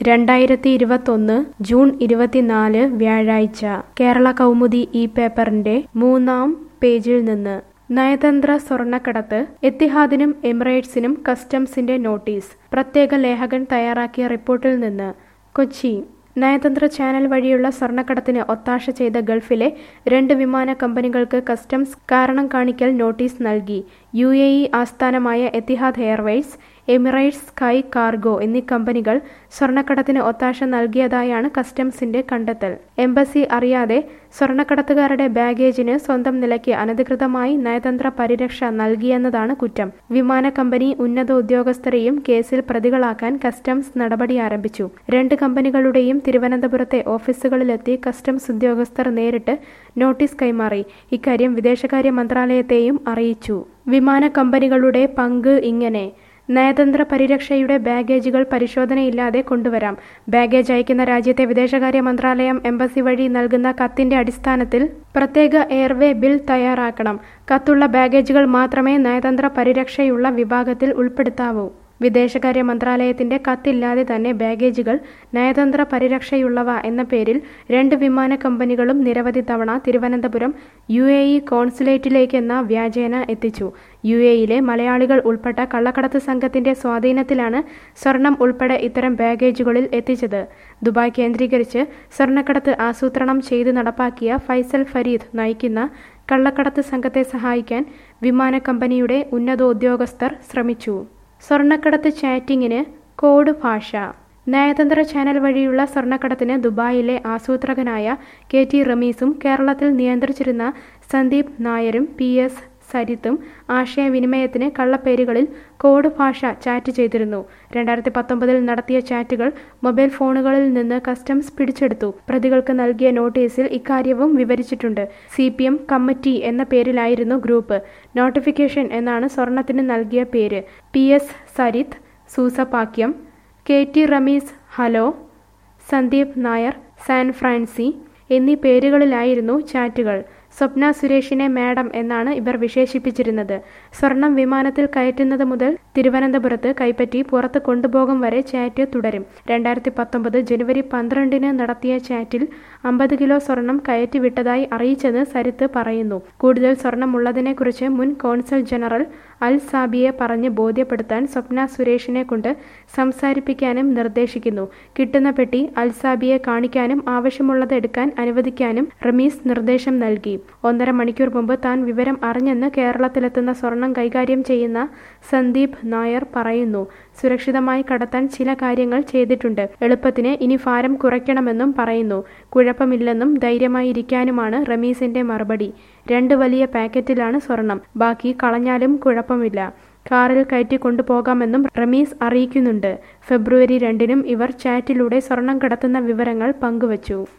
രണ്ടായിരത്തി ഇരുപത്തൊന്ന് ജൂൺ ഇരുപത്തിനാല് വ്യാഴാഴ്ച കേരള കൗമുദി ഈ പേപ്പറിന്റെ മൂന്നാം പേജിൽ നിന്ന് നയതന്ത്ര സ്വർണ്ണക്കടത്ത് എത്തിഹാദിനും എമിറേറ്റ്സിനും കസ്റ്റംസിന്റെ നോട്ടീസ് പ്രത്യേക ലേഖകൻ തയ്യാറാക്കിയ റിപ്പോർട്ടിൽ നിന്ന് കൊച്ചി നയതന്ത്ര ചാനൽ വഴിയുള്ള സ്വർണ്ണക്കടത്തിന് ഒത്താശ ചെയ്ത ഗൾഫിലെ രണ്ട് വിമാന കമ്പനികൾക്ക് കസ്റ്റംസ് കാരണം കാണിക്കൽ നോട്ടീസ് നൽകി യു എ ഇ ആസ്ഥാനമായ Etihad Airways Emirates Sky Cargo എന്നീ കമ്പനികൾ സ്വർണ്ണക്കടത്തിന് ഒത്താശ നൽകിയതായാണ് കസ്റ്റംസിന്റെ കണ്ടെത്തൽ എംബസി അറിയാതെ സ്വർണ്ണക്കടത്തുകാരുടെ ബാഗേജിന് സ്വന്തം നിലയ്ക്ക് അനധികൃതമായി നയതന്ത്ര പരിരക്ഷ നൽകിയെന്നതാണ് കുറ്റം വിമാന കമ്പനി ഉന്നത ഉദ്യോഗസ്ഥരെയും കേസിൽ പ്രതികളാക്കാൻ കസ്റ്റംസ് നടപടി ആരംഭിച്ചു രണ്ട് കമ്പനികളുടെയും തിരുവനന്തപുരത്തെ ഓഫീസുകളിലെത്തി കസ്റ്റംസ് ഉദ്യോഗസ്ഥർ നേരിട്ട് നോട്ടീസ് കൈമാറി ഇക്കാര്യം വിദേശകാര്യ മന്ത്രാലയത്തെയും അറിയിച്ചു വിമാന കമ്പനികളുടെ പങ്ക് ഇങ്ങനെ നയതന്ത്ര പരിരക്ഷയുടെ ബാഗേജുകൾ പരിശോധനയില്ലാതെ കൊണ്ടുവരാം ബാഗേജ് അയക്കുന്ന രാജ്യത്തെ വിദേശകാര്യ മന്ത്രാലയം എംബസി വഴി നൽകുന്ന കത്തിന്റെ അടിസ്ഥാനത്തിൽ പ്രത്യേക എയർവേ ബിൽ തയ്യാറാക്കണം കത്തുള്ള ബാഗേജുകൾ മാത്രമേ നയതന്ത്ര പരിരക്ഷയുള്ള വിഭാഗത്തിൽ ഉൾപ്പെടുത്താവൂ വിദേശകാര്യ മന്ത്രാലയത്തിന്റെ കത്തില്ലാതെ തന്നെ ബാഗേജുകൾ നയതന്ത്ര പരിരക്ഷയുള്ളവ എന്ന പേരിൽ രണ്ട് വിമാന കമ്പനികളും നിരവധി തവണ തിരുവനന്തപുരം യു എ ഇ കോൺസുലേറ്റിലേക്കെന്ന വ്യാജേന എത്തിച്ചു യു എയിലെ മലയാളികൾ ഉൾപ്പെട്ട കള്ളക്കടത്ത് സംഘത്തിന്റെ സ്വാധീനത്തിലാണ് സ്വർണം ഉൾപ്പെടെ ഇത്തരം ബാഗേജുകളിൽ എത്തിച്ചത് ദുബായ് കേന്ദ്രീകരിച്ച് സ്വർണ്ണക്കടത്ത് ആസൂത്രണം ചെയ്ത് നടപ്പാക്കിയ ഫൈസൽ ഫരീദ് നയിക്കുന്ന കള്ളക്കടത്ത് സംഘത്തെ സഹായിക്കാൻ വിമാന കമ്പനിയുടെ ഉന്നതോദ്യോഗസ്ഥർ ശ്രമിച്ചു സ്വർണ്ണക്കടത്ത് ചാറ്റിങ്ങിന് കോഡ് ഭാഷ നയതന്ത്ര ചാനൽ വഴിയുള്ള സ്വർണ്ണക്കടത്തിന് ദുബായിലെ ആസൂത്രകനായ കെ ടി റമീസും കേരളത്തിൽ നിയന്ത്രിച്ചിരുന്ന സന്ദീപ് നായരും പി എസ് സരിത്തും ആശയവിനിമയത്തിന് കള്ളപ്പേരുകളിൽ കോഡ് ഭാഷ ചാറ്റ് ചെയ്തിരുന്നു രണ്ടായിരത്തി പത്തൊമ്പതിൽ നടത്തിയ ചാറ്റുകൾ മൊബൈൽ ഫോണുകളിൽ നിന്ന് കസ്റ്റംസ് പിടിച്ചെടുത്തു പ്രതികൾക്ക് നൽകിയ നോട്ടീസിൽ ഇക്കാര്യവും വിവരിച്ചിട്ടുണ്ട് സി പി എം കമ്മിറ്റി എന്ന പേരിലായിരുന്നു ഗ്രൂപ്പ് നോട്ടിഫിക്കേഷൻ എന്നാണ് സ്വർണത്തിന് നൽകിയ പേര് P S Sarith Soosapakyam K T Rameez hello Sandeep Nair San Francy എന്നീ പേരുകളിലായിരുന്നു ചാറ്റുകൾ സ്വപ്ന സുരേഷിനെ മാഡം എന്നാണ് ഇവർ വിശേഷിപ്പിച്ചിരുന്നത് സ്വർണം വിമാനത്തിൽ കയറ്റുന്നത് മുതൽ തിരുവനന്തപുരത്ത് കൈപ്പറ്റി പുറത്ത് കൊണ്ടുപോകും വരെ ചാറ്റ് തുടരും രണ്ടായിരത്തി പത്തൊമ്പത് ജനുവരി പന്ത്രണ്ടിന് നടത്തിയ ചാറ്റിൽ അമ്പത് കിലോ സ്വർണം കയറ്റിവിട്ടതായി അറിയിച്ചെന്ന് സരിത്ത് പറയുന്നു കൂടുതൽ സ്വർണം ഉള്ളതിനെക്കുറിച്ച് മുൻ കോൺസൽ ജനറൽ അൽ സാബിയെ പറഞ്ഞ് ബോധ്യപ്പെടുത്താൻ സ്വപ്ന സുരേഷിനെ കൊണ്ട് സംസാരിപ്പിക്കാനും നിർദ്ദേശിക്കുന്നു കിട്ടുന്ന പെട്ടി അൽസാബിയെ കാണിക്കാനും ആവശ്യമുള്ളത് എടുക്കാൻ അനുവദിക്കാനും റമീസ് നിർദ്ദേശം നൽകി ഒന്നര മണിക്കൂർ മുമ്പ് താൻ വിവരം അറിഞ്ഞെന്ന് കേരളത്തിലെത്തുന്ന സ്വർണം കൈകാര്യം ചെയ്യുന്ന സന്ദീപ് നായർ പറയുന്നു സുരക്ഷിതമായി കടത്താൻ ചില കാര്യങ്ങൾ ചെയ്തിട്ടുണ്ട് എളുപ്പത്തിന് ഇനി ഭാരം കുറയ്ക്കണമെന്നും പറയുന്നു കുഴപ്പമില്ലെന്നും ധൈര്യമായി ഇരിക്കാനുമാണ് റമീസിന്റെ മറുപടി രണ്ട് വലിയ പാക്കറ്റിലാണ് സ്വർണം ബാക്കി കളഞ്ഞാലും കുഴപ്പമില്ല കാറിൽ കയറ്റി കൊണ്ടുപോകാമെന്നും റമീസ് അറിയിക്കുന്നുണ്ട് ഫെബ്രുവരി രണ്ടിനും ഇവർ ചാറ്റിലൂടെ സ്വർണം കടത്തുന്ന വിവരങ്ങൾ പങ്കുവച്ചു